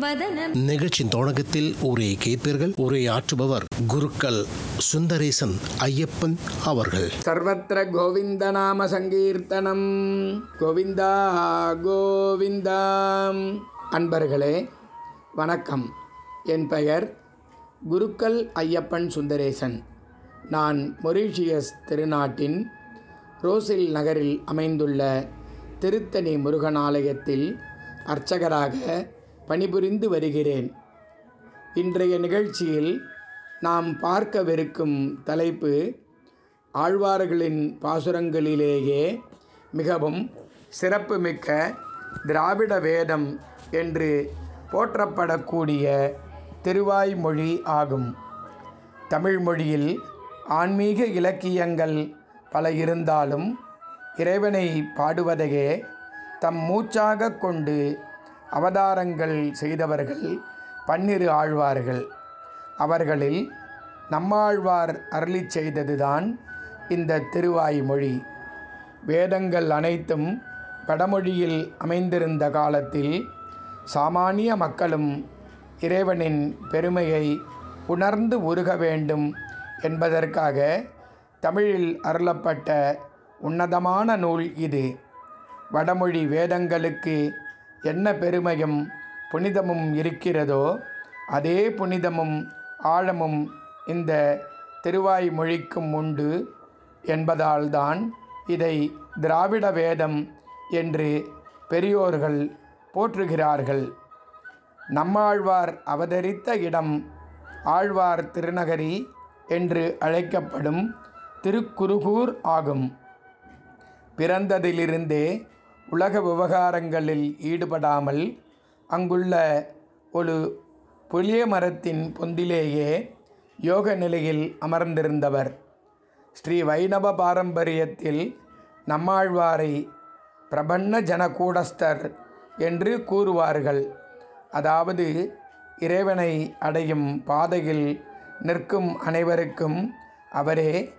வதனம் நிகழ்ச்சியின் தொடக்கத்தில் உரை கேட்பீர்கள் உரை ஆற்றுபவர் குருக்கள் சுந்தரேசன் ஐயப்பன் அவர்கள் சர்வத்திர கோவிந்தநாம சங்கீர்த்தனம் கோவிந்தா கோவிந்தா அன்பர்களே வணக்கம் என் பெயர் குருக்கள் ஐயப்பன் சுந்தரேசன் நான் மொரீஷியஸ் திருநாட்டின் ரோசில் நகரில் அமைந்துள்ள திருத்தணி முருகன் ஆலயத்தில் அர்ச்சகராக பணிபுரிந்து வருகிறேன் இன்றைய நிகழ்ச்சியில் நாம் பார்க்கவிருக்கும் தலைப்பு ஆழ்வார்களின் பாசுரங்களிலேயே மிகவும் சிறப்புமிக்க திராவிட வேதம் என்று போற்றப்படக்கூடிய திருவாய்மொழி ஆகும் தமிழ் மொழியில் ஆன்மீக இலக்கியங்கள் பல இருந்தாலும் இறைவனை பாடுவதையே தம் மூச்சாக கொண்டு அவதாரங்கள் செய்தவர்கள் பன்னிரு ஆழ்வார்கள் அவர்களில் நம்மாழ்வார் அருளி செய்ததுதான் இந்த திருவாய்மொழி வேதங்கள் அனைத்தும் வடமொழியில் அமைந்திருந்த காலத்தில் சாமானிய மக்களும் இறைவனின் பெருமையை உணர்ந்து உருக வேண்டும் என்பதற்காக தமிழில் அருளப்பட்ட உன்னதமான நூல் இது வடமொழி வேதங்களுக்கு என்ன பெருமையும் புனிதமும் இருக்கிறதோ அதே புனிதமும் ஆழமும் இந்த திருவாய்மொழிக்கும் உண்டு என்பதால்தான் இதை திராவிட வேதம் என்று பெரியோர்கள் போற்றுகிறார்கள் நம்மாழ்வார் அவதரித்த இடம் ஆழ்வார் திருநகரி என்று அழைக்கப்படும் திருக்குருகூர் ஆகும் பிறந்ததிலிருந்தே உலக விவகாரங்களில் ஈடுபடாமல் அங்குள்ள ஒரு புளிய மரத்தின் பொந்திலேயே யோக நிலையில் அமர்ந்திருந்தவர் ஸ்ரீ வைணவ பாரம்பரியத்தில் நம்மாழ்வாரை பிரபன்ன ஜனகூடஸ்தர் என்று கூறுவார்கள் அதாவது இறைவனை அடையும் பாதையில் நிற்கும் அனைவருக்கும் அவரே